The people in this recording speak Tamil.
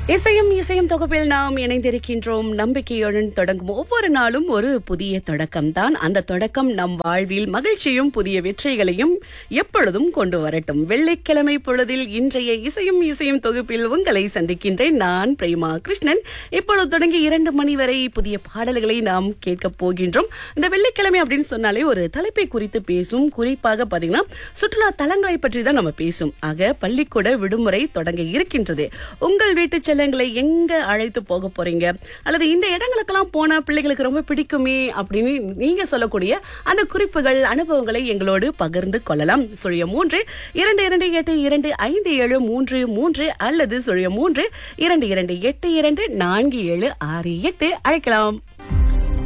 இசையும் இசையும் தொகுப்பில் நாம் இணைந்திருக்கின்றோம் நம்பிக்கையுடன் தொடங்கும் ஒவ்வொரு நாளும் ஒரு புதிய தொடக்கம் தான் அந்த தொடக்கம் நம் வாழ்வில் மகிழ்ச்சியும் புதிய வெற்றிகளையும் எப்பொழுதும் கொண்டு வரட்டும் வெள்ளிக்கிழமை பொழுதில் இன்றைய இசையும் இசையும் தொகுப்பில் உங்களை சந்திக்கின்றேன் நான் பிரேமா கிருஷ்ணன் இப்பொழுது தொடங்கி இரண்டு மணி வரை புதிய பாடல்களை நாம் கேட்க போகின்றோம் இந்த வெள்ளிக்கிழமை அப்படின்னு சொன்னாலே ஒரு தலைப்பை குறித்து பேசும் குறிப்பாக பாத்தீங்கன்னா சுற்றுலா தலங்களை பற்றி தான் நம்ம பேசும் ஆக பள்ளிக்கூட விடுமுறை தொடங்க இருக்கின்றது உங்கள் வீட்டு செல்லங்களை எங்க அழைத்து போக போறீங்க அல்லது இந்த இடங்களுக்கெல்லாம் போனா பிள்ளைகளுக்கு ரொம்ப பிடிக்குமே அப்படின்னு நீங்க சொல்லக்கூடிய அந்த குறிப்புகள் அனுபவங்களை எங்களோடு பகிர்ந்து கொள்ளலாம் சுழிய மூன்று இரண்டு இரண்டு எட்டு இரண்டு ஐந்து ஏழு மூன்று மூன்று அல்லது சுழிய மூன்று இரண்டு இரண்டு எட்டு இரண்டு நான்கு ஏழு ஆறு எட்டு அழைக்கலாம்